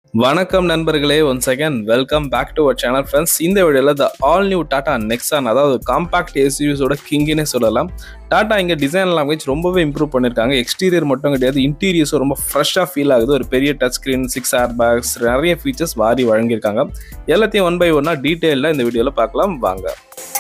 வணக்கம் நண்பர்களே one second welcome back to our channel friends இந்த வீடியோவில் the all new Tata Nexon அதாவது காம்பாக்ட் எஸ்யூஸோட கிங்கினே சொல்லலாம் டாடா இங்கே டிசைன் லாங்குவேஜ் ரொம்பவே இம்ப்ரூவ் பண்ணியிருக்காங்க எக்ஸ்டீரியர் மட்டும் கிடையாது இன்டீரியர்ஸும் ரொம்ப ஃப்ரெஷ்ஷாக ஃபீல் ஆகுது ஒரு பெரிய touch screen six air bags நிறைய ஃபீச்சர்ஸ் வாரி வழங்கியிருக்காங்க எல்லாத்தையும் ஒன் பை ஒன்னாக டீட்டெயிலில் இந்த வீடியோவில் பார்க்கலாம் வாங்க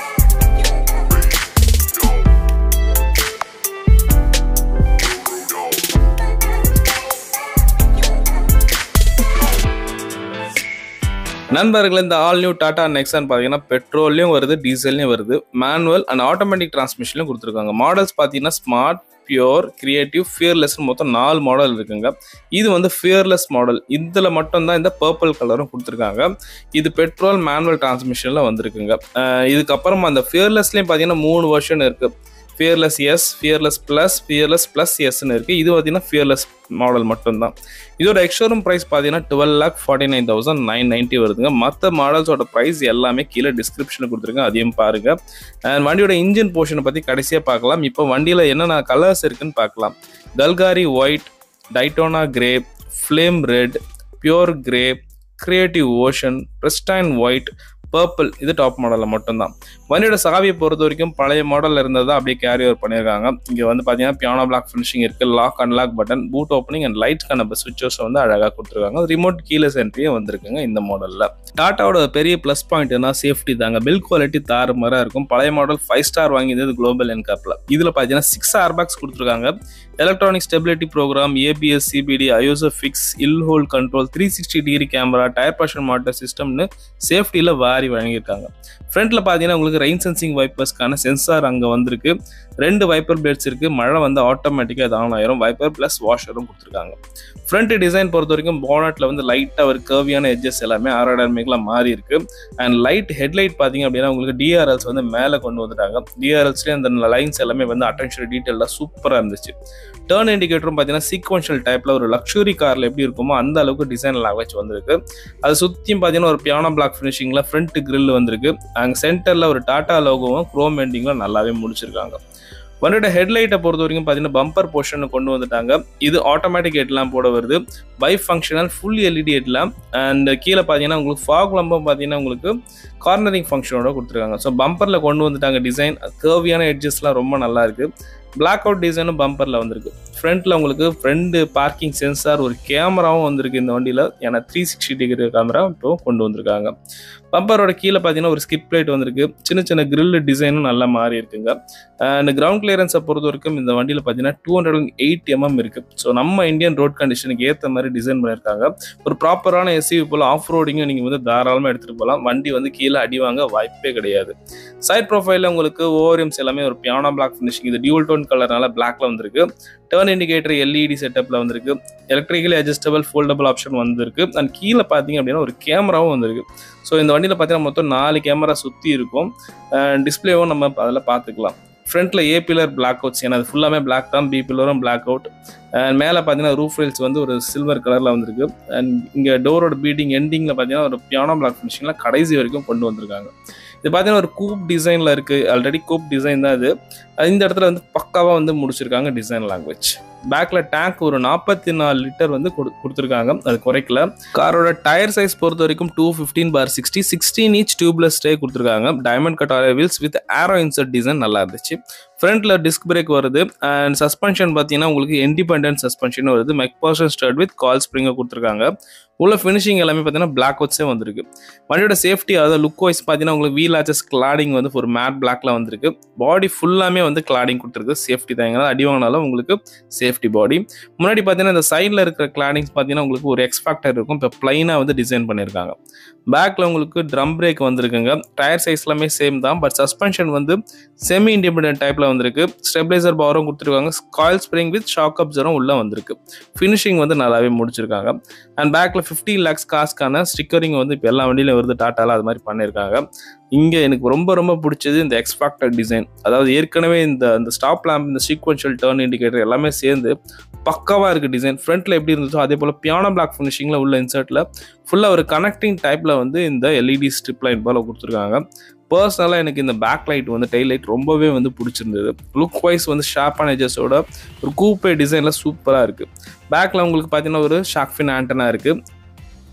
நண்பர்கள் இந்த ஆல் நியூ டாடா நெக்ஸான் பார்த்தீங்கன்னா பெட்ரோல்லையும் வருது டீசல்லையும் வருது மேனுவல் அண்ட் ஆட்டோமேட்டிக் டிரான்ஸ்மிஷன்லையும் கொடுத்துருக்காங்க மாடல்ஸ் பார்த்தீங்கன்னா ஸ்மார்ட் பியோர் கிரியேட்டிவ் ஃபியர்லெஸ் மொத்தம் நாலு மாடல் இருக்குங்க இது வந்து ஃபியர்லெஸ் மாடல் இதில் மட்டும்தான் இந்த பர்பிள் கலரும் கொடுத்துருக்காங்க இது பெட்ரோல் மேனுவல் டிரான்ஸ்மிஷனில் வந்திருக்குங்க அஹ் இதுக்கப்புறம் அந்த ஃபியர்லெஸ்லேயும் பார்த்தீங்கன்னா மூணு வருஷன் இருக்குது fearless S fearless plus fearless plus எஸ்ன்னு இருக்குது இது பார்த்தீங்கன்னா ஃபியர்லெஸ் மாடல் மட்டும்தான் இதோட எக்ஷோரூம் ப்ரைஸ் பார்த்தீங்கன்னா twelve lakh forty nine thousand nine ninety வருதுங்க மற்ற மாடல்ஸோட ப்ரைஸ் எல்லாமே கீழே டிஸ்கிரிப்ஷனில் கொடுத்துருக்கேன் அதையும் பாருங்க அண்ட் வண்டியோட இன்ஜின் போர்ஷனை பற்றி கடைசியாக பார்க்கலாம் இப்போ வண்டியில் என்னென்ன கலர்ஸ் இருக்குன்னு பார்க்கலாம் Calgary white Daytona grey flame red pure grey creative ocean pristine white purple இது டாப் மாடலில் மட்டும்தான் வண்டியோட சாவியை பொறுத்த வரைக்கும் பழைய மாடலில் இருந்ததை அப்படியே கேரி ஓவர் பண்ணியிருக்காங்க இங்கே வந்து பார்த்தீங்கன்னா பியானோ பிளாக் ஃபினிஷிங் இருக்குது lock unlock button boot opening and லைட்ஸ்க்கான சுவிச்சஸ் வந்து அழகாக கொடுத்துருக்காங்க ரிமோட் கீழே சென்ட்ரியும் வந்திருக்குங்க இந்த மாடலில் டாட்டாவோட பெரிய ப்ளஸ் பாயிண்ட் என்ன சேஃப்டி தாங்க பில் குவாலிட்டி தாறுமாறாக இருக்கும் பழைய மாடல் ஃபைவ் ஸ்டார் வாங்கியது குளோபல் என்காப்பில் இதில் பார்த்தீங்கன்னா சிக்ஸ் ஏர்பேக்ஸ் கொடுத்துருக்காங்க electronic stability programme ABS CBD ISOFIX hill hold control three sixty degree camera tyre pressure monitor சிஸ்டம்னு சேஃப்டியில் வாரி வழங்கியிருக்காங்க ஃப்ரண்ட்டில் பார்த்தீங்கன்னா உங்களுக்கு ரெயின் சென்சிங் வைப்பர்ஸ்க்கான சென்சார் அங்கே வந்திருக்கு ரெண்டு வைப்பர் பிளேட்ஸ் இருக்குது மழை வந்து ஆட்டோமேட்டிக்காக இது ஆன் ஆயிரும் வைப்பர் ப்ளஸ் வாஷரும் கொடுத்துருக்காங்க ஃப்ரண்ட் டிசைன் பொறுத்த வரைக்கும் போனட்டில் வந்து லைட்டாக ஒரு கர்வியான எட்ஜஸ் எல்லாமே ஆரோடைனமிக்கெலாம் மாறி இருக்கு அண்ட் லைட் ஹெட்லைட் பார்த்தீங்க அப்படின்னா உங்களுக்கு டிஆர்எல்ஸ் வந்து மேலே கொண்டு வந்துட்டாங்க டிஆர்எல்ஸ்லேயே அந்த லைன்ஸ் எல்லாமே வந்து அட்டென்ஷன் டீட்டெயிலாக சூப்பராக இருந்துச்சு டேர்ன் இண்டிகேட்டரும் பார்த்தீங்கன்னா சீக்வன்ஷியல் டைப்பில் ஒரு லக்ஸுரி காரில் எப்படி இருக்குமோ அந்த அளவுக்கு டிசைன் லாங்குவேஜ் வந்திருக்கு அது சுற்றியும் பார்த்தீங்கன்னா ஒரு பியானோ பிளாக் ஃபினிஷிங்கில் ஃப்ரண்ட் கிரில் வந்திருக்கு அங்கே சென்டரில் ஒரு டாட்டா லோகோவும் க்ரோம் எண்டிங்கில் நல்லாவே முடிச்சிருக்காங்க வண்டியோட ஹெட்லைட்டை பொறுத்த வரைக்கும் பார்த்தீங்கன்னா பம்பர் போர்ஷன் கொண்டு வந்துட்டாங்க இது ஆட்டோமேட்டிக் ஹெட்லாம் போட வருது bi functional full LED headlamp and கீழே பார்த்தீங்கன்னா உங்களுக்கு ஃபாக் லம்பம் பார்த்தீங்கன்னா உங்களுக்கு கார்னரிங் ஃபங்க்ஷனோட கொடுத்துருக்காங்க ஸோ பம்பரில் கொண்டு வந்துட்டாங்க டிசைன் கர்வியான எட்ஜஸ்லாம் ரொம்ப நல்லா இருக்கு பிளாக் அவுட் டிசைனும் பம்பரில் வந்திருக்கு ஃப்ரண்ட்டில் உங்களுக்கு ஃப்ரண்ட் பார்க்கிங் சென்சார் ஒரு கேமராவும் வந்திருக்கு இந்த வண்டியில் ஏன்னா த்ரீ சிக்ஸ்டி டிகிரி கேமரா இப்போ கொண்டு வந்திருக்காங்க பம்பரோட கீழே பார்த்தீங்கன்னா ஒரு ஸ்கிப் பிளேட் வந்திருக்கு சின்ன சின்ன கிரில் டிசைனும் நல்லா மாறி இருக்குங்க அண்ட் கிரவுண்ட் கிளியரன்ஸை பொறுத்த வரைக்கும் இந்த வண்டியில் பார்த்தீங்கன்னா two hundred and eight mm இருக்கு ஸோ நம்ம இந்தியன் ரோட் கண்டிஷனுக்கு ஏற்ற மாதிரி டிசைன் பண்ணியிருக்காங்க ஒரு ப்ராப்பரான எஸ்யூ போல் ஆஃப் ரோடிங்கும் நீங்கள் வந்து தாராளமாக எடுத்துகிட்டு போகலாம் வண்டி வந்து கீழே அடி வாங்க வாய்ப்பே கிடையாது சைட் ப்ரொஃபைலில் உங்களுக்கு ஓவரியம்ஸ் எல்லாமே ஒரு பியானோ பிளாக் ஃபினிஷிங் இது டியூல் டோன் கலர்னால பிளாக்ல வந்திருக்கு டேர்ன் இண்டிகேட்டர் எல்இடி செட்டப்பில் வந்திருக்கு எலக்ட்ரிக்கலி அட்ஜஸ்டபிள் ஃபோல்டபுள் ஆப்ஷன் வந்திருக்கு அண்ட் கீழே பார்த்தீங்க அப்படின்னா ஒரு கேமராவும் வந்திருக்கு ஸோ இந்த வண்டியில் பார்த்தீங்கன்னா மொத்தம் நாலு கேமரா சுற்றி இருக்கும் டிஸ்பிளேவும் நம்ம அதில் பார்த்துக்கலாம் ஃப்ரண்ட்டில் ஏ பில்லர் பிளாக் அவுட்ஸ் ஏன்னா அது ஃபுல்லாமே பிளாக் தான் பி பில்லரும் பிளாக் அவுட் அண்ட் மேலே பார்த்தீங்கன்னா ரூஃப் ரெயில்ஸ் வந்து ஒரு சில்வர் கலரில் வந்திருக்கு அண்ட் இங்கே டோரோட பீடிங் எண்டிங்கில் பார்த்தீங்கன்னா ஒரு பியானோ பிளாக் ஃபினிஷிங்கில் கடைசி வரைக்கும் கொண்டு வந்திருக்காங்க இது பார்த்தீங்கன்னா ஒரு கூப் டிசைனில் இருக்குது ஆல்ரெடி கூப் டிசைன் தான் இது இந்த இடத்துல வந்து பக்காவாக வந்து முடிச்சிருக்காங்க டிசைன் லாங்குவேஜ் பேக்கில் டேங்க் ஒரு நாற்பத்தி நாலு லிட்டர் வந்து கொடு கொடுத்துருக்காங்க அது குறைக்கல காரோட டயர் சைஸ் பொறுத்த வரைக்கும் two fifteen by sixty sixteen inch tubeless டே கொடுத்துருக்காங்க diamond cut arrow wheels with arrow insert design நல்லா இருந்துச்சு ஃப்ரண்ட்டில் டிஸ்க் பிரேக் வருது அண்ட் சஸ்பென்ஷன் பார்த்தீங்கன்னா உங்களுக்கு இண்டிபெண்டன்ட் சஸ்பென்ஷன் வருது மெக்பாஷன் ஸ்டர்ட் வித் கால் ஸ்ப்ரிங்கை கொடுத்துருக்காங்க உள்ள ஃபினிஷிங் எல்லாமே பார்த்தீங்கன்னா பிளாக் ஒட்ஸே வந்திருக்கு வண்டியோட சேஃப்டி அதாவது லுக் வைஸ் பார்த்தீங்கன்னா உங்களுக்கு வீல் ஆச்சஸ் கிளாடிங் வந்து ஒரு மேட் பிளாக்ல வந்திருக்கு பாடி ஃபுல்லாமே வந்து கிளாடிங் கொடுத்துருக்கு சேஃப்டி தான் அடி வாங்கினாலும் உங்களுக்கு சேஃப்டி பாடி முன்னாடி பார்த்தீங்கன்னா இந்த சைடில் இருக்கிற கிளாடிங்ஸ் பார்த்தீங்கன்னா உங்களுக்கு ஒரு எக்ஸ்பேக்டர் இருக்கும் இப்போ பிளைனாக வந்து டிசைன் பண்ணியிருக்காங்க பேக்கில் உங்களுக்கு ட்ரம் பிரேக் வந்திருக்குங்க டயர் சைஸ் எல்லாமே சேம் தான் பட் சஸ்பென்ஷன் வந்து செமி இண்டிபெண்டன்ட் டைப்பில் வந்திருக்கு ஸ்டெபிளைசர் பவரும் கொடுத்துருக்காங்க காயில் ஸ்ப்ரிங் வித் ஷாக் அப்சரும் உள்ளே வந்திருக்கு ஃபினிஷிங் வந்து நல்லாவே முடிச்சிருக்காங்க அண்ட் பேக்கில் ஃபிஃப்டி லேக்ஸ் காஸ்க்கான ஸ்டிக்கரிங் வந்து இப்போ எல்லா வண்டியிலும் வருது டாட்டாவில் அது மாதிரி பண்ணியிருக்காங்க இங்கே எனக்கு ரொம்ப ரொம்ப பிடிச்சது இந்த எக்ஸ்பேக்டர் டிசைன் அதாவது ஏற்கனவே இந்த இந்த ஸ்டாப் லேம்ப் இந்த சீக்வன்ஷியல் டேர்ன் இண்டிகேட்டர் எல்லாமே சேர்ந்து பக்காவாக இருக்குது டிசைன் ஃப்ரண்ட்டில் எப்படி இருந்துச்சோ அதே போல் பியானோ பிளாக் ஃபினிஷிங்கில் உள்ள இன்சர்ட்டில் ஃபுல்லாக ஒரு கனெக்டிங் டைப்பில் வந்து இந்த எல்இடி ஸ்ட்ரிப் லைட் போல் கொடுத்துருக்காங்க பர்சனலாக எனக்கு இந்த பேக் லைட் வந்து டெய்ல் லைட் ரொம்பவே வந்து பிடிச்சிருந்தது லுக் வைஸ் வந்து ஷார்ப்பான எஜஸோட ஒரு கூப்பே டிசைனில் சூப்பராக இருக்குது பேக்கில் உங்களுக்கு பார்த்தீங்கன்னா ஒரு ஷாக்ஃபின் ஆண்டனா இருக்குது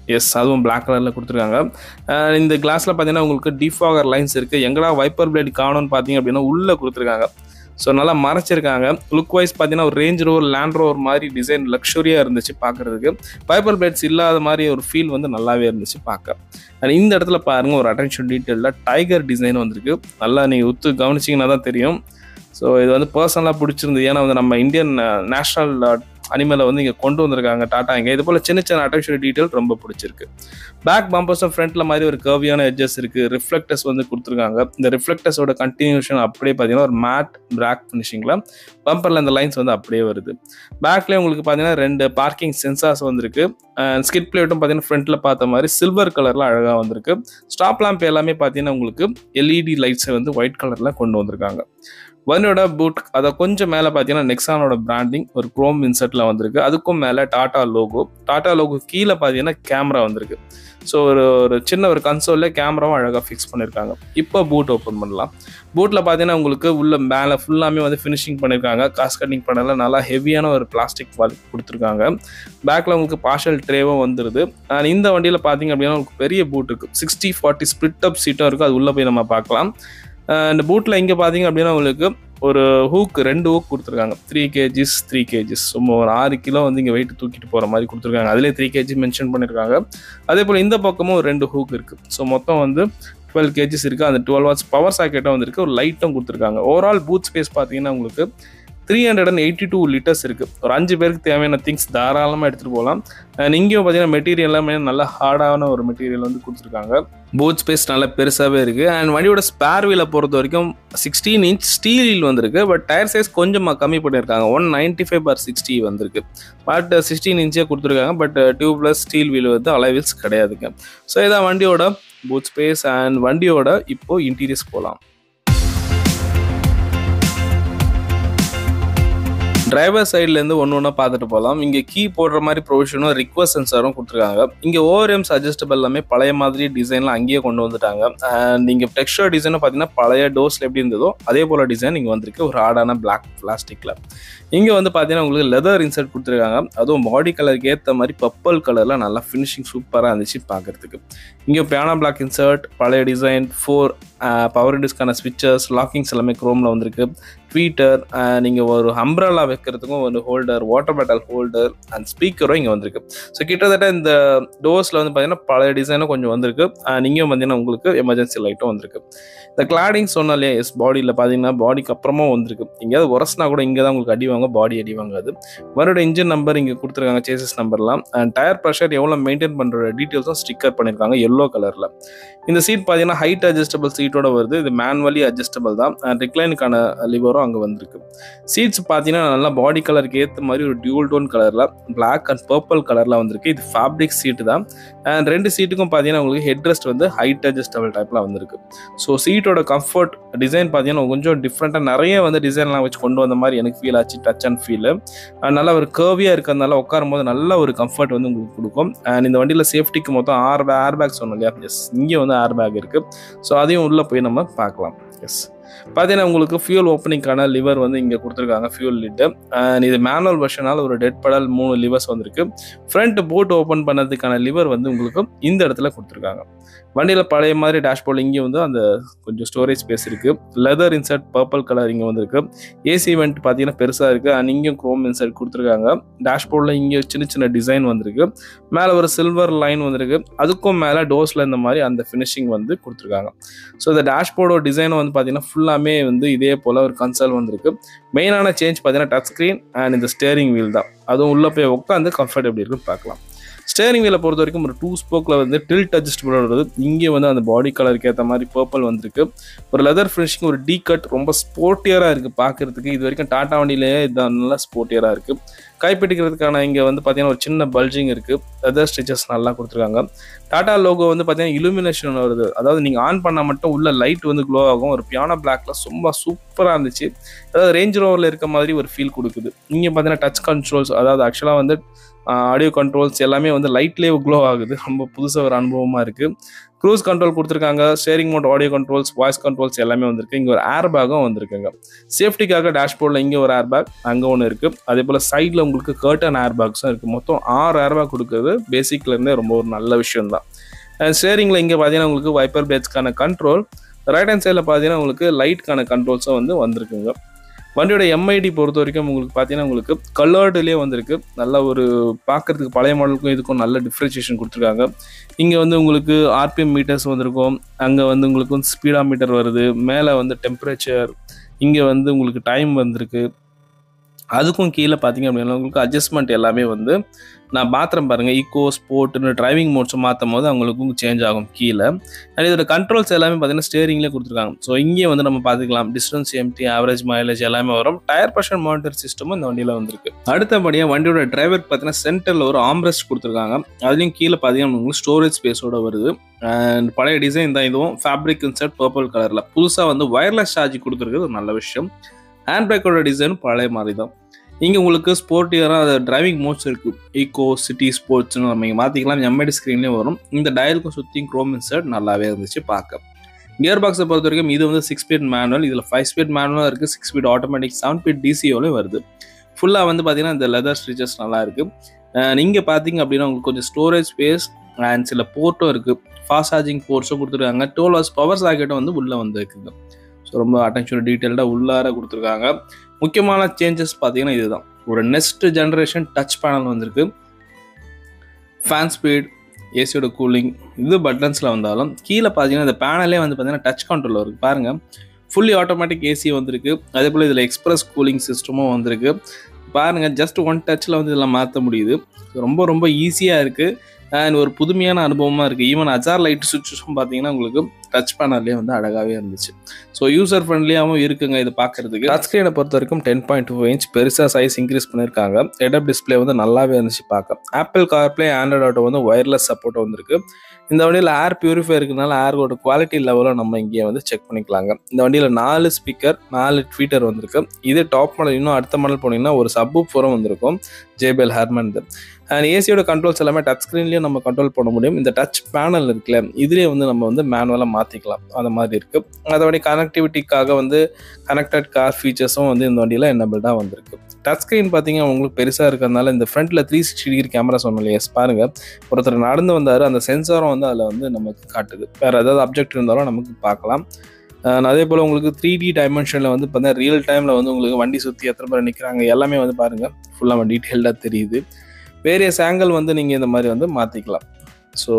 எஸ் அதுவும் பிளாக் கலரில் கொடுத்துருக்காங்க அஹ் இந்த கிளாஸில் பார்த்தீங்கன்னா உங்களுக்கு டிஃபாகர் லைன்ஸ் இருக்குது எங்கடா வைப்பர் பிளேட் காணும்னு பார்த்தீங்க அப்படின்னா உள்ளே கொடுத்துருக்காங்க ஸோ நல்லா மறைச்சிருக்காங்க லுக் வைஸ் பார்த்தீங்கன்னா ஒரு ரேஞ்ச் ரோவர் லேண்ட் ரோவர் மாதிரி டிசைன் லக்ஸுரியாக இருந்துச்சு பார்க்குறதுக்கு வைப்பர் பிளேட்ஸ் இல்லாத மாதிரி ஒரு ஃபீல் வந்து நல்லாவே இருந்துச்சு பார்க்க அண்ட் இந்த இடத்துல பாருங்கள் ஒரு அட்டென்ஷன் டீட்டெயிலில் டைகர் டிசைன் வந்திருக்கு நல்லா நீங்கள் உத்து கவனிச்சிங்கன்னா தான் தெரியும் ஸோ இது வந்து பர்சனலாக பிடிச்சிருந்தது ஏன்னா வந்து நம்ம இந்தியன் நேஷ்னல் அனிமலை வந்து இங்கே கொண்டு வந்திருக்காங்க டாட்டா இங்கே இது போல் சின்ன சின்ன அட்டென்ஷன் டீட்டெயில் ரொம்ப பிடிச்சிருக்கு பேக் பம்பர்ஸும் ஃப்ரண்ட்டில் மாதிரி ஒரு கர்வியான எட்ஜஸ் இருக்குது ரிஃப்ளெக்டர்ஸ் வந்து கொடுத்துருக்காங்க இந்த ரிஃப்ளெக்டர்ஸோட கண்டினியூஷன் அப்படியே பார்த்தீங்கன்னா ஒரு மேட் பிளாக் ஃபினிஷிங்கில் பம்பரில் இந்த லைன்ஸ் வந்து அப்படியே வருது பேக்லேயே உங்களுக்கு பார்த்தீங்கன்னா ரெண்டு பார்க்கிங் சென்சார்ஸ் வந்திருக்கு ஸ்கிட் பிளேட்டும் பார்த்தீங்கன்னா ஃப்ரண்ட்டில் பார்த்த மாதிரி சில்வர் கலரில் அழகாக வந்திருக்கு ஸ்டாப் லேம்ப் எல்லாமே பார்த்தீங்கன்னா உங்களுக்கு எல்இடி லைட்ஸை வந்து ஒயிட் கலரில் கொண்டு வந்திருக்காங்க வண்டியோட பூட் அதை கொஞ்சம் மேலே பார்த்தீங்கன்னா நெக்ஸானோட பிராண்டிங் ஒரு குரோம் இன்செட்டில் வந்திருக்கு அதுக்கும் மேலே டாடா லோகோ டாடா லோகோ கீழே பார்த்தீங்கன்னா கேமரா வந்திருக்கு ஸோ ஒரு ஒரு சின்ன ஒரு கன்சோலில் கேமராவும் அழகாக ஃபிக்ஸ் பண்ணியிருக்காங்க இப்போ பூட் ஓப்பன் பண்ணலாம் பூட்டில் பார்த்தீங்கன்னா உங்களுக்கு உள்ள மேலே ஃபுல்லாமே வந்து ஃபினிஷிங் பண்ணியிருக்காங்க காஸ் கட்டிங் பண்ணல நல்லா ஹெவியான ஒரு பிளாஸ்டிக் வால் கொடுத்துருக்காங்க பேக்கில் உங்களுக்கு பார்ஷல் ட்ரேவும் வந்துடுது அண்ட் இந்த வண்டியில் பார்த்தீங்க அப்படின்னா உங்களுக்கு பெரிய பூட் இருக்குது சிக்ஸ்டி ஃபார்ட்டி ஸ்பிளிட் அப் சீட்டும் இருக்குது அது உள்ளே போய் நம்ம பார்க்கலாம் இந்த பூட்டில் இங்கே பார்த்தீங்க அப்படின்னா உங்களுக்கு ஒரு ஹூக் ரெண்டு ஹூக் கொடுத்துருக்காங்க த்ரீ கேஜிஸ் த்ரீ கேஜிஸ் சும்மா ஒரு ஆறு கிலோ வந்து இங்கே வெயிட் தூக்கிட்டு போகிற மாதிரி கொடுத்துருக்காங்க அதிலே த்ரீ கேஜி மென்ஷன் பண்ணியிருக்காங்க அதே போல் இந்த பக்கமும் ஒரு ரெண்டு ஹூக் இருக்குது ஸோ மொத்தம் வந்து டுவெல் கேஜிஸ் இருக்குது அந்த டுவெல் வாட்ஸ் பவர் சாக்கெட்டும் வந்திருக்கு ஒரு லைட்டும் கொடுத்துருக்காங்க ஓவரால் பூத் ஸ்பேஸ் பார்த்தீங்கன்னா உங்களுக்கு three hundred and eighty two litres இருக்குது ஒரு அஞ்சு பேருக்கு தேவையான திங்ஸ் தாராளமாக எடுத்துகிட்டு போகலாம் அண்ட் இங்கேயும் பார்த்தீங்கன்னா மெட்டீரியல் எல்லாமே நல்ல ஹார்டான ஒரு மெட்டீரியல் வந்து கொடுத்துருக்காங்க பூத் ஸ்பேஸ் நல்லா பெருசாகவே இருக்குது அண்ட் வண்டியோட ஸ்பேர் வீலை பொறுத்த வரைக்கும் சிக்ஸ்டீன் இன்ச் ஸ்டீல் வந்திருக்கு பட் டயர் சைஸ் கொஞ்சமாக கம்மி பண்ணியிருக்காங்க one ninety five by sixty வந்திருக்கு பட் சிக்ஸ்டீன் இன்ச்சே கொடுத்துருக்காங்க பட் டியூப்லெஸ் ஸ்டீல் வீல் வந்து அலைவில்ஸ் கிடையாதுங்க ஸோ இதான் வண்டியோட பூத் ஸ்பேஸ் அண்ட் வண்டியோட இப்போ இன்டீரியர்ஸ் போகலாம் டிரைவர் சைட்லேருந்து ஒன்று ஒன்றா பார்த்துட்டு போகலாம் இங்கே கீ போடுற மாதிரி ப்ரொவிஷனும் ரிக்வஸ்ட் சென்சாரும் கொடுத்துருக்காங்க இங்கே ஓஆர்எம்ஸ் அட்ஜஸ்டபிள் எல்லாமே பழைய மாதிரி டிசைன்லாம் அங்கேயே கொண்டு வந்துட்டாங்க அண்ட் இங்கே டெக்ஸ்டர் டிசைனை பார்த்தீங்கன்னா பழைய டோர்ஸில் எப்படி இருந்ததோ அதே போல் டிசைன் இங்கே வந்திருக்கு ஒரு ஹார்டான பிளாக் பிளாஸ்டிக்கில் இங்கே வந்து பார்த்தீங்கன்னா உங்களுக்கு லெதர் இன்சர்ட் கொடுத்துருக்காங்க அதுவும் பாடி கலருக்கு ஏற்ற மாதிரி பர்பிள் கலரில் நல்லா ஃபினிஷிங் சூப்பராக இருந்துச்சு பார்க்குறதுக்கு இங்கே பியானோ பிளாக் இன்சர்ட் பழைய டிசைன் ஃபோர் பவர் விண்டோஸ்க்கான ஸ்விட்சஸ் லாக்கிங்ஸ் எல்லாமே க்ரோமில் வந்திருக்கு ட்வீட்டர் நீங்கள் ஒரு அம்ப்ரலா வைக்கிறதுக்கும் ஒரு holder water bottle holder and ஸ்பீக்கரும் இங்கே வந்திருக்கு ஸோ கிட்டத்தட்ட இந்த டோர்ஸில் வந்து பார்த்தீங்கன்னா பழைய டிசைனும் கொஞ்சம் வந்திருக்கு அண்ட் இங்கேயும் பார்த்தீங்கன்னா உங்களுக்கு எமர்ஜென்சி லைட்டும் வந்திருக்கு இந்த கிளாடிங் சொன்னாலே எஸ் பாடியில் பார்த்தீங்கன்னா பாடிக்கு அப்புறமா வந்திருக்கு எங்கேயாவது உரசினா கூட இங்கே தான் உங்களுக்கு அடி வாங்க பாடி அடி வாங்காது மறுபடியும் இன்ஜின் நம்பர் இங்கே கொடுத்துருக்காங்க சேசஸ் நம்பர்லாம் அண்ட் டயர் ப்ரெஷர் எவ்வளோ மெயின்டைன் பண்ணுற டீட்டெயில்ஸும் ஸ்டிக்கர் பண்ணியிருக்காங்க எல்லோ கலரில் இந்த சீட் பார்த்தீங்கன்னா ஹைட் அட்ஜஸ்டபிள் சீட்டோட வருது இது மேனுவலி அட்ஜஸ்டபிள் தான் அண்ட் ரிக்ளைனுக்கான லிவரும் அங்கே வந்திருக்கு சீட்ஸ் பார்த்தீங்கன்னா நல்லா பாடி கலருக்கு ஏற்ற மாதிரி ஒரு டியூல் டோன் கலரில் பிளாக் அண்ட் பர்பிள் கலரில் வந்திருக்கு இது ஃபேப்ரிக் சீட்டு தான் அண்ட் ரெண்டு சீட்டுக்கும் பார்த்தீங்கன்னா உங்களுக்கு ஹெட் ரெஸ்ட் வந்து ஹைட் அட்ஜஸ்டபிள் டைப்பில் வந்திருக்கு ஸோ சீட்டோட கம்ஃபர்ட் டிசைன் பார்த்தீங்கன்னா கொஞ்சம் டிஃப்ரெண்ட்டாக நிறைய வந்து டிசைன்லாம் வச்சு கொண்டு வந்த மாதிரி எனக்கு ஃபீல் ஆச்சு டச் அண்ட் ஃபீல் நல்லா ஒரு கேர்வியாக இருக்கிறதுனால உட்காரும் போது நல்ல ஒரு கம்ஃபர்ட் வந்து உங்களுக்கு கொடுக்கும் அண்ட் இந்த வண்டியில் சேஃப்டிக்கு மொத்தம் ஆர் ஏர் பேக் சொன்னோம் இல்லையா எஸ் இங்கே வந்து ஏர் பேக் இருக்குது ஸோ அதையும் உள்ளே போய் நம்ம பார்க்கலாம் எஸ் பார்த்தீங்கன்னா உங்களுக்கு ஃபியூல் ஓப்பனிங்கான லிவர் வந்து இங்கே கொடுத்துருக்காங்க ஃபியூல் லிட்டு அண்ட் இது மேனுவல் வெர்ஷனால் ஒரு டெட் படல் மூணு லிவர்ஸ் வந்திருக்கு ஃப்ரண்ட் போட் ஓப்பன் பண்ணதுக்கான லிவர் வந்து உங்களுக்கு இந்த இடத்துல கொடுத்துருக்காங்க வண்டியில் பழைய மாதிரி டேஷ்போர்டில் இங்கே வந்து அந்த கொஞ்சம் ஸ்டோரேஜ் ஸ்பேஸ் இருக்குது லெதர் இன்சர்ட் பர்பிள் கலர் இங்கே வந்திருக்கு ஏசி வெண்ட் பார்த்தீங்கன்னா பெருசாக இருக்குது அண்ட் இங்கேயும் க்ரோம் இன்சர்ட் கொடுத்துருக்காங்க டேஷ்போர்டில் இங்கே சின்ன சின்ன டிசைன் வந்திருக்கு மேலே ஒரு சில்வர் லைன் வந்திருக்கு அதுக்கும் மேலே டோர்ஸில் இந்த மாதிரி அந்த ஃபினிஷிங் வந்து கொடுத்துருக்காங்க ஸோ இந்த டேஷ்போர்டோட டிசைன் வந்து பார்த்தீங்கன்னா ஃபுல்லாமே வந்து இதே போல் ஒரு கன்சல் வந்திருக்கு மெயினான சேஞ்ச் பார்த்தீங்கன்னா டச் ஸ்க்ரீன் அண்ட் இந்த ஸ்டேரிங் வீல் தான் அதுவும் உள்ளே போய் உட்காந்து கம்ஃபர்ட் எப்படி இருக்குன்னு பார்க்கலாம் ஸ்டேரிங் வீலை பொறுத்த வரைக்கும் ஒரு டூ ஸ்போக்கில் வந்து டில்ட் அட்ஜஸ்டபிள் வருது இங்கே வந்து அந்த பாடி கலருக்கு ஏற்ற மாதிரி பர்பிள் வந்திருக்கு ஒரு லெதர் ஃபினிஷிங் ஒரு டீ கட் ரொம்ப ஸ்போர்ட்டியராக இருக்குது பார்க்குறதுக்கு இது வரைக்கும் டாட்டா வண்டியிலேயே இது நல்லா ஸ்போர்ட்டியராக இருக்குது கைப்பிடிக்கிறதுக்கான இங்கே வந்து பார்த்தீங்கன்னா ஒரு சின்ன பல்ஜிங் இருக்குது லெதர் ஸ்டிச்சஸ் நல்லா கொடுத்துருக்காங்க டாடா லோகோ வந்து பார்த்தீங்கன்னா இலுமினேஷன் வருது அதாவது நீங்கள் ஆன் பண்ணால் மட்டும் உள்ள லைட் வந்து க்ளோ ஆகும் ஒரு பியானோ பிளாக்ல ரொம்ப சூப்பராக இருந்துச்சு அதாவது ரேஞ்ச் ரோவரில் இருக்க மாதிரி ஒரு ஃபீல் கொடுக்குது இங்கே பார்த்தீங்கன்னா டச் கண்ட்ரோல்ஸ் அதாவது ஆக்சுவலாக வந்து ஆடியோ கண்ட்ரோல்ஸ் எல்லாமே வந்து லைட்லேயே க்ளோ ஆகுது ரொம்ப புதுசாக ஒரு அனுபவமாக இருக்குது க்ரூஸ் கண்ட்ரோல் கொடுத்துருக்காங்க steering mode audio controls voice controls எல்லாமே வந்திருக்கு இங்கே ஒரு ஏர் பேக்கும் வந்திருக்குங்க சேஃப்டிக்காக டேஷ்போர்டில் இங்கே ஒரு ஏர் பேக் அங்கே ஒன்று இருக்குது அதே போல் சைடில் உங்களுக்கு கர்டன் ஏர் பேக்ஸும் இருக்குது மொத்தம் ஆறு ஏர் பேக் கொடுக்குறது பேசிக்லேருந்தே ரொம்ப ஒரு நல்ல விஷயம் தான் ஸ்டேரிங்கில் இங்கே பார்த்தீங்கன்னா உங்களுக்கு வைப்பர் பேட்ஸ்க்கான கண்ட்ரோல் ரைட் ஹேண்ட் சைடில் பார்த்தீங்கன்னா உங்களுக்கு லைட்க்கான கண்ட்ரோல்ஸும் வந்து வந்திருக்குங்க வண்டியோட எம்ஐடி பொறுத்த வரைக்கும் உங்களுக்கு பார்த்தீங்கன்னா உங்களுக்கு கலர்டுலேயே வந்திருக்கு நல்ல ஒரு பார்க்கறதுக்கு பழைய மாடலுக்கும் இதுக்கும் நல்ல டிஃப்ரென்சியேஷன் கொடுத்துருக்காங்க இங்கே வந்து உங்களுக்கு ஆர்பிஎம் மீட்டர்ஸ் வந்திருக்கும் அங்கே வந்து உங்களுக்கு வந்து ஸ்பீடா மீட்டர் வருது மேலே வந்து டெம்பரேச்சர் இங்கே வந்து உங்களுக்கு டைம் வந்திருக்கு அதுக்கும் கீழே பார்த்தீங்க அப்படின்னா உங்களுக்கு அட்ஜஸ்ட்மெண்ட் எல்லாமே வந்து நான் பாத்திரம் பாருங்கள் ஈக்கோ ஸ்போர்ட்னு டிரைவிங் மோட்ஸும் மாற்றும் போது அவங்களுக்கும் சேஞ்ச் ஆகும் கீழே அண்ட் இதோட கண்ட்ரோல்ஸ் எல்லாமே பார்த்தீங்கன்னா ஸ்டேரிங்லேயே கொடுத்துருக்காங்க ஸோ இங்கே வந்து நம்ம பார்த்துக்கலாம் டிஸ்டன்ஸ் எம்டி ஆவரேஜ் மைலேஜ் எல்லாமே வரும் டயர் ப்ரெஷர் மானிட்டர் சிஸ்டமும் இந்த வண்டியில் வந்திருக்கு அடுத்தபடியாக வண்டியோட டிரைவர் பார்த்தீங்கன்னா சென்டரில் ஒரு ஆம்ரெஸ்ட் கொடுத்துருக்காங்க அதுலேயும் கீழே பார்த்தீங்கன்னா உங்களுக்கு ஸ்டோரேஜ் ஸ்பேஸோட வருது அண்ட் பழைய டிசைன் தான் இதுவும் ஃபேப்ரிக் இன்சர்ட் பர்பிள் கலரில் புதுசாக வந்து ஒயர்லெஸ் சார்ஜ் கொடுத்துருக்குறது ஒரு நல்ல விஷயம் ஹேண்ட் பிரேக்கோட டிசைனும் பழைய மாதிரி தான் இங்கே உங்களுக்கு ஸ்போர்ட்டியராக அது டிரைவிங் மோட்ஸ் இருக்குது ஈகோ சிட்டி ஸ்போர்ட்ஸ்னு நம்ம இங்கே மாற்றிக்கலாம் எம்ஐடி ஸ்க்ரீன்லேயும் வரும் இந்த டயலுக்கும் சுற்றி க்ரோம் இன்சர்ட் நல்லாவே இருந்துச்சு பார்க்க கியர் பாக்ஸை பொறுத்த வரைக்கும் இது வந்து சிக்ஸ் ஸ்பீட் மேனுவல் இதில் ஃபைவ் ஸ்பீட் மேனுவலாக இருக்குது six speed automatic seven speed டிசியோலையும் வருது ஃபுல்லாக வந்து பார்த்தீங்கன்னா இந்த லெதர் ஸ்டிச்சஸ் நல்லா இருக்குது நீங்கள் பார்த்தீங்க அப்படின்னா உங்களுக்கு கொஞ்சம் ஸ்டோரேஜ் ஸ்பேஸ் அண்ட் சில போர்ட்டும் இருக்குது ஃபாஸ்ட் சார்ஜிங் போர்ட்ஸும் கொடுத்துருக்காங்க டுவெல் ஹவர்ஸ் பவர் சாக்கெட்டும் வந்து உள்ளே வந்து இருக்குங்க ஸோ ரொம்ப அட்டென்ஷன் டீட்டெயில்டாக உள்ளார கொடுத்துருக்காங்க முக்கியமான சேஞ்சஸ் பார்த்தீங்கன்னா இதுதான் ஒரு நெக்ஸ்ட் ஜென்ரேஷன் டச் பேனல் வந்திருக்கு ஃபேன் ஸ்பீட் ஏசியோட கூலிங் இது பட்டன்ஸில் வந்தாலும் கீழே பார்த்தீங்கன்னா இந்த பேனலே வந்து பார்த்தீங்கன்னா டச் கண்ட்ரோல் இருக்குது பாருங்கள் ஃபுல்லி ஆட்டோமேட்டிக் ஏசி வந்திருக்கு அதே போல் இதில் எக்ஸ்பிரஸ் கூலிங் சிஸ்டமும் வந்திருக்கு பாருங்கள் ஜஸ்ட் ஒன் டச்சில் வந்து இதெல்லாம் மாற்ற முடியுது ரொம்ப ரொம்ப ஈஸியாக இருக்குது அண்ட் ஒரு புதுமையான அனுபவமாக இருக்குது ஈவன் அஜார் லைட் சுவிட்சஸும் பார்த்தீங்கன்னா உங்களுக்கு டச் பேனல்லே வந்து அழகாகவே இருந்துச்சு ஸோ யூசர் ஃப்ரெண்ட்லியாகவும் இருக்குங்க இது பார்க்குறதுக்கு டச் ஸ்க்ரீனை பொறுத்த வரைக்கும் டென் பாயிண்ட் டூ இன்ச் பெருசாக சைஸ் இன்க்ரீஸ் பண்ணியிருக்காங்க ஹெட்அப் டிஸ்பிளே வந்து நல்லாவே இருந்துச்சு பார்க்க ஆப்பிள் கார்ப்ளே ஆண்ட்ராய்ட் ஆட்டோ வந்து ஒயர்லெஸ் சப்போர்ட் வந்திருக்கு இந்த வண்டியில் ஏர் பியூரிஃபை இருக்கிறதுனால ஏரோட குவாலிட்டி லெவலும் நம்ம இங்கே வந்து செக் பண்ணிக்கலாங்க இந்த வண்டியில் நாலு ஸ்பீக்கர் நாலு ட்வீட்டர் வந்திருக்கு இது டாப் மாடல் இன்னும் அடுத்த மாடல் போனீங்கன்னா ஒரு சப்பு ஃபோரம் வந்திருக்கும் ஜேபெல் ஹெர்மன் அண்ட் ஏசியோட கண்ட்ரோல்ஸ் எல்லாமே டச் ஸ்க்ரீன்லேயும் நம்ம கண்ட்ரோல் பண்ண முடியும் இந்த டச் பேனல் இருக்குல்ல இதுலேயே வந்து நம்ம வந்து மேனுவலாக மாற்றிக்கலாம் அந்த மாதிரி இருக்குது அதோடைய கனெக்டிவிட்டிக்காக வந்து கனெக்டட் கார் ஃபீச்சர்ஸும் வந்து இந்த வண்டியில் என்னபிள்டாக வந்திருக்கு டச் ஸ்க்ரீன் பார்த்தீங்கன்னா உங்களுக்கு பெருசாக இருக்கிறதுனால இந்த ஃப்ரண்ட்டில் த்ரீ சிக்ஸ்டி டிகிரி கேமரா சொன்னோம் எஸ் பாருங்கள் ஒருத்தர் நடந்து வந்தார் அந்த சென்சாரும் வந்து அதில் வந்து நமக்கு காட்டுது வேறு ஏதாவது அப்ஜெக்ட் இருந்தாலும் நமக்கு பார்க்கலாம் அதே போல் உங்களுக்கு த்ரீ டி டைமென்ஷனில் வந்து பார்த்தீங்கன்னா ரியல் டைமில் வந்து உங்களுக்கு வண்டி சுற்றி எத்தனை பேர் நிற்கிறாங்க எல்லாமே வந்து பாருங்கள் ஃபுல்லாக டீட்டெயில்டாக தெரியுது வேரியஸ் ஆங்கிள் வந்து நீங்கள் இந்த மாதிரி வந்து மாற்றிக்கலாம் ஸோ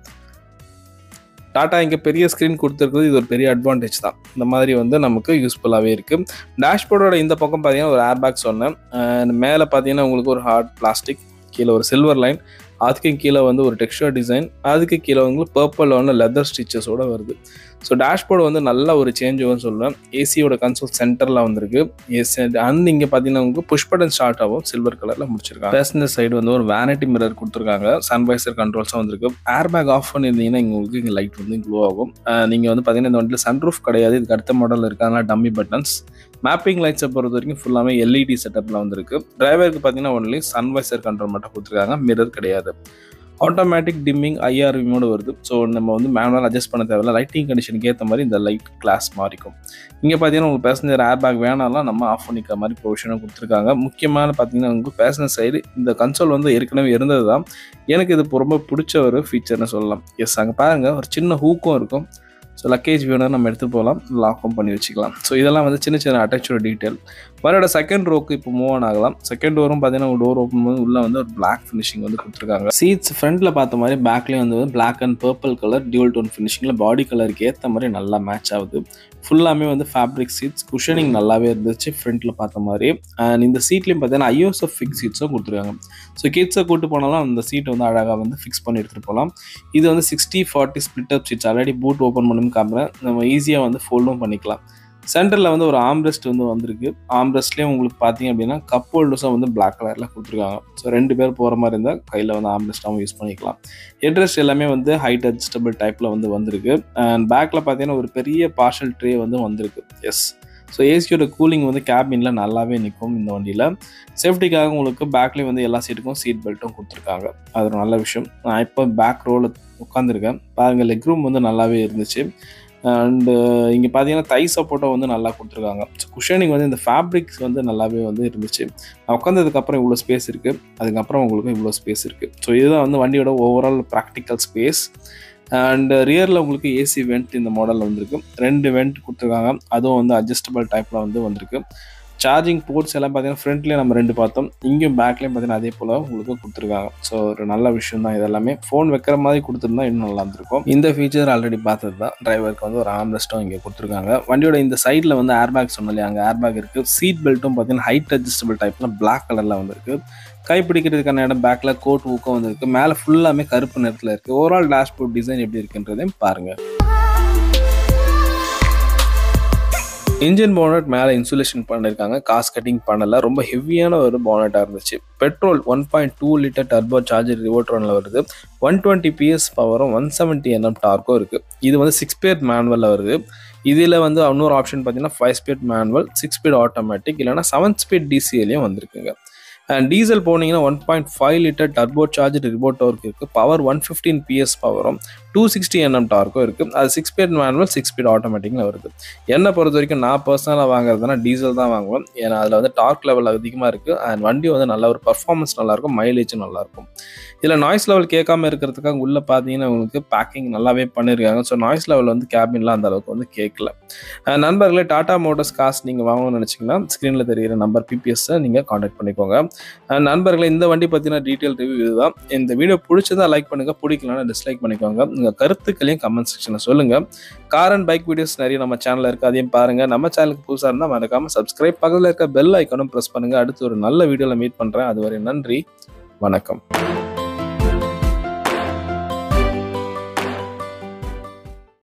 டாட்டா இங்கே பெரிய ஸ்க்ரீன் கொடுத்துருக்குது இது ஒரு பெரிய அட்வான்டேஜ் தான் இந்த மாதிரி வந்து நமக்கு யூஸ்ஃபுல்லாகவே இருக்குது டேஷ்போர்டோட இந்த பக்கம் பார்த்தீங்கன்னா ஒரு ஏர்பேக் சொன்னேன் மேலே பார்த்தீங்கன்னா உங்களுக்கு ஒரு ஹார்ட் பிளாஸ்டிக் கீழே ஒரு சில்வர் லைன் அதுக்கு கீழே வந்து ஒரு டெக்ஸ்டர் டிசைன் அதுக்கு கீழே வந்து பர்பிள் ஒன்று லெதர் ஸ்டிச்சஸோட வருது ஸோ டேஷ்போர்டு வந்து நல்ல ஒரு சேஞ்ச் வரும்னு சொல்லுவேன் ஏசியோட கன்சோல் சென்டரில் வந்திருக்கு ஏசி அண்ட் இங்கே பார்த்தீங்கன்னா உங்களுக்கு புஷ் பட்டன் ஸ்டார்ட் ஆகும் சில்வர் கலரில் முடிச்சிருக்காங்க பேசஞ்சர் சைடு வந்து ஒரு வேனிட்டி மிரர் கொடுத்துருக்காங்க சன்வைசர் கண்ட்ரோல்ஸும் வந்திருக்கு ஏர் பேக் ஆஃப் பண்ணியிருந்தீங்கன்னா இங்கே உங்களுக்கு இங்கே லைட் வந்து க்ளோ ஆகும் நீங்கள் வந்து பார்த்தீங்கன்னா இந்த வண்டியில் சன்ரூஃப் கிடையாது இதுக்கு அடுத்த மாடல் இருக்கு அதனால் டம்மி பட்டன்ஸ் மேப்பிங் லைட்ஸை பொறுத்த வரைக்கும் ஃபுல்லாமே எல்இடி செட்டப்பில் வந்திருக்கு டிரைவருக்கு பார்த்தீங்கன்னா ஒன்லி சன்வைசர் கண்ட்ரோல் மட்டும் கொடுத்துருக்காங்க மிரர் கிடையாது ஆட்டோமேட்டிக் டிம்மிங் ஐஆர்விமோடு வருது ஸோ நம்ம வந்து மேனுவல் அட்ஜஸ்ட் பண்ண தேவையில்ல லைட்டிங் கண்டிஷனுக்கு ஏற்ற மாதிரி இந்த லைட் கிளாஸ் மாறிக்கும் இங்கே பார்த்தீங்கன்னா உங்களுக்கு பேசஞ்சர் ஏர் பேக் வேணாலும் நம்ம ஆஃப் பண்ணிக்கிற மாதிரி ப்ரொவிஷனும் கொடுத்துருக்காங்க முக்கியமான பார்த்தீங்கன்னா உங்களுக்கு பேசஞ்சர் சைடு இந்த கன்சோல் வந்து ஏற்கனவே இருந்தது தான் எனக்கு இது ரொம்ப பிடிச்ச ஒரு ஃபீச்சர்னு சொல்லலாம் எஸ் அங்கே பாருங்கள் ஒரு சின்ன ஹூக்கும் இருக்கும் ஸோ லக்கேஜ் வேணும் நம்ம எடுத்து போகலாம் லாக்கும் பண்ணி வச்சுக்கலாம் ஸோ இதெல்லாம் வந்து சின்ன சின்ன அட்டாச்சோட டீட்டெயில் வரோட செகண்ட் ரோக்கு இப்போ மூவ் ஆன் ஆகலாம் செகண்ட் டோரும் பார்த்தீங்கன்னா டோர் ஓப்பன் போது உள்ளே வந்து ஒரு பிளாக் ஃபினிஷிங் வந்து கொடுத்துருக்காங்க சீட்ஸ் ஃப்ரண்ட்டில் பார்த்த மாதிரி பேக்லேயும் வந்து black and purple colour dual tone ஃபினிஷிங்கில் பாடி கலருக்கு ஏற்ற மாதிரி நல்லா மேட்ச் ஆகுது ஃபுல்லாமே வந்து ஃபேப்ரிக் சீட்ஸ் குஷனிங் நல்லாவே இருந்துச்சு ஃப்ரண்ட்டில் பார்த்த மாதிரி அண்ட் இந்த சீட்லேயும் பார்த்தீங்கன்னா ஐஓஎஸ்எஃப் ஃபிக்ஸ் சீட்ஸும் கொடுத்துருக்காங்க ஸோ கிட்ஸை கூட்டு போனாலும் அந்த சீட்டை வந்து அழகாக வந்து ஃபிக்ஸ் பண்ணி எடுத்துகிட்டு போகலாம் இது வந்து sixty forty split up seats already boot open பண்ணி காமிறேன் நம்ம ஈஸியாக வந்து ஃபோல்டும் பண்ணிக்கலாம் சென்டரில் வந்து ஒரு ஆம்ரெஸ்ட் வந்து வந்திருக்கு ஆம்ரெஸ்ட்லேயும் உங்களுக்கு பார்த்தீங்க அப்படின்னா கப் ஹோல்டர்ஸும் வந்து பிளாக் கலரில் கொடுத்துருக்காங்க ஸோ ரெண்டு பேர் போகிற மாதிரி இருந்தால் கையில் வந்து ஆம்ரெஸ்ட்டாகவும் யூஸ் பண்ணிக்கலாம் ஹெட்ரெஸ்ட் எல்லாமே வந்து ஹைட் அட்ஜஸ்டபிள் டைப்பில் வந்து வந்திருக்கு அண்ட் பேக்கில் பார்த்தீங்கன்னா ஒரு பெரிய பார்ஷல் ட்ரே வந்து வந்திருக்கு எஸ் ஸோ ஏசியோட கூலிங் வந்து கேபினில் நல்லாவே நிற்கும் இந்த வண்டியில் சேஃப்டிக்காக உங்களுக்கு பேக்லேயும் வந்து எல்லா சீட்டுக்கும் சீட் பெல்ட்டும் கொடுத்துருக்காங்க அது ஒரு நல்ல விஷயம் நான் இப்போ பேக் ரோவில் உட்காந்துருக்கேன் பாருங்கள் லெக் ரூம் வந்து நல்லாவே இருந்துச்சு அண்டு இங்கே பார்த்தீங்கன்னா தை சப்போர்ட்டும் வந்து நல்லா கொடுத்துருக்காங்க ஸோ குஷனிங் வந்து இந்த ஃபேப்ரிக்ஸ் வந்து நல்லாவே வந்து இருந்துச்சு நான் உட்காந்ததுக்கப்புறம் இவ்வளோ ஸ்பேஸ் இருக்குது அதுக்கப்புறம் உங்களுக்கு இவ்வளோ ஸ்பேஸ் இருக்குது ஸோ இதுதான் வந்து வண்டியோட ஓவரால் ப்ராக்டிக்கல் ஸ்பேஸ் அண்ட் ரியரில் உங்களுக்கு ஏசி வெண்ட் இந்த மாடலில் வந்திருக்கு ரெண்டு வெண்ட் கொடுத்துருக்காங்க அதுவும் வந்து அட்ஜஸ்டபிள் டைப்பில் வந்து வந்திருக்கு சார்ஜிங் போர்ட்ஸ் எல்லாம் பார்த்தீங்கன்னா ஃப்ரண்ட்லேயே நம்ம ரெண்டு பார்த்தோம் இங்கேயும் பேக்லேயும் பார்த்தீங்கன்னா அதே போல் உங்களுக்கு கொடுத்துருக்காங்க ஸோ ஒரு நல்ல விஷயம் தான் இதெல்லாமே ஃபோன் வைக்கிற மாதிரி கொடுத்துருந்தா இன்னும் நல்லா இருந்திருக்கும் இந்த ஃபீச்சர் ஆல்ரெடி பார்த்தது தான் டிரைவருக்கு வந்து ஒரு ஆம்ரெஸ்ட்டும் இங்கே கொடுத்துருக்காங்க வண்டியோட இந்த சைடில் வந்து ஏர்பேக் சொன்னாலே அங்கே ஏர்பேக் இருக்குது சீட் பெல்ட்டும் பார்த்தீங்கன்னா ஹைட் அட்ஜஸ்டபிள் டைப்பில் பிளாக் கலரில் வந்திருக்கு கை பிடிக்கிறதுக்கான இடம் பேக்கில் கோட் ஊக்கம் வந்திருக்கு மேலே ஃபுல்லாமே கருப்பு நிறத்தில் இருக்குது ஓவரால் டேஷ்போர்ட் டிசைன் எப்படி இருக்குன்றதையும் பாருங்கள் இன்ஜின் போனட் மேலே இன்சுலேஷன் பண்ணியிருக்காங்க காஸ் கட்டிங் பண்ணல ரொம்ப ஹெவியான ஒரு போனட்டாக இருந்துச்சு petrol one point two litre turbo charger ரிவோட்ரோனில் வருது ஒன் டுவெண்ட்டி பிஎஸ் பவரும் ஒன் செவன்ட்டி என்எம் டார்க்கும் இருக்குது இது வந்து சிக்ஸ் ஸ்பீட் மேனுவலில் வருது இதில் வந்து இன்னொரு ஆப்ஷன் பார்த்தீங்கன்னா five speed manual six speed automatic இல்லைனா செவன் ஸ்பீட் டிசிஎலையும் வந்திருக்குங்க அண்ட் டீசல் போனீங்கன்னா one point five litre turbo charge ரிபோ டார்க் இருக்குது பவர் ஒன் ஃபிஃப்டீன் பிஎஸ் பவரும் டூ சிக்ஸ்டி என்எம் டார்க்கும் இருக்குது அது six speed manual six speed ஆட்டோமேட்டிக்கில் வருது என்னை பொறுத்த வரைக்கும் நான் பர்சனலாக வாங்குறதுனா டீசல் தான் வாங்குவேன் ஏன்னா அதில் வந்து டார்க் லெவல் அதிகமாக இருக்குது அண்ட் வண்டி வந்து நல்ல ஒரு பர்ஃபார்மன்ஸ் நல்லாயிருக்கும் மைலேஜும் நல்லாயிருக்கும் இதில் நாய்ஸ் லெவல் கேட்காம இருக்கிறதுக்காக உள்ளே பார்த்தீங்கன்னா உங்களுக்கு பேக்கிங் நல்லாவே பண்ணியிருக்காங்க ஸோ நாய்ஸ் லெவல் வந்து கேபின்லாம் அந்த அளவுக்கு வந்து கேட்கல நண்பர்களே டாடா மோட்டர்ஸ் காசு நீங்கள் வாங்கணும்னு நினச்சிங்கன்னா ஸ்க்ரீனில் தெரிகிற நம்பர் பிபிஎஸ்ஸை நீங்கள் காண்டாக்ட் பண்ணிக்கோங்க நண்பர்களே இந்த வண்டி பற்றின டீட்டெயில் ரிவ்யூ இதுதான் இந்த வீடியோ பிடிச்சதா லைக் பண்ணுங்கள் பிடிக்கலன்னா டிஸ்லைக் பண்ணிக்கோங்க உங்கள் கருத்துக்களையும் கமெண்ட் செக்ஷனில் சொல்லுங்கள் கார் அண்ட் பைக் வீடியோஸ் நிறைய நம்ம சேனலில் இருக்குது அதையும் பாருங்கள் நம்ம சேனலுக்கு புதுசாக இருந்தால் மறக்காமல் சப்ஸ்கிரைப் பக்கத்தில் இருக்க பெல் ஐக்கானும் ப்ரெஸ் பண்ணுங்கள் அடுத்து ஒரு நல்ல வீடியோவில் மீட் பண்ணுறேன் அதுவரை நன்றி வணக்கம்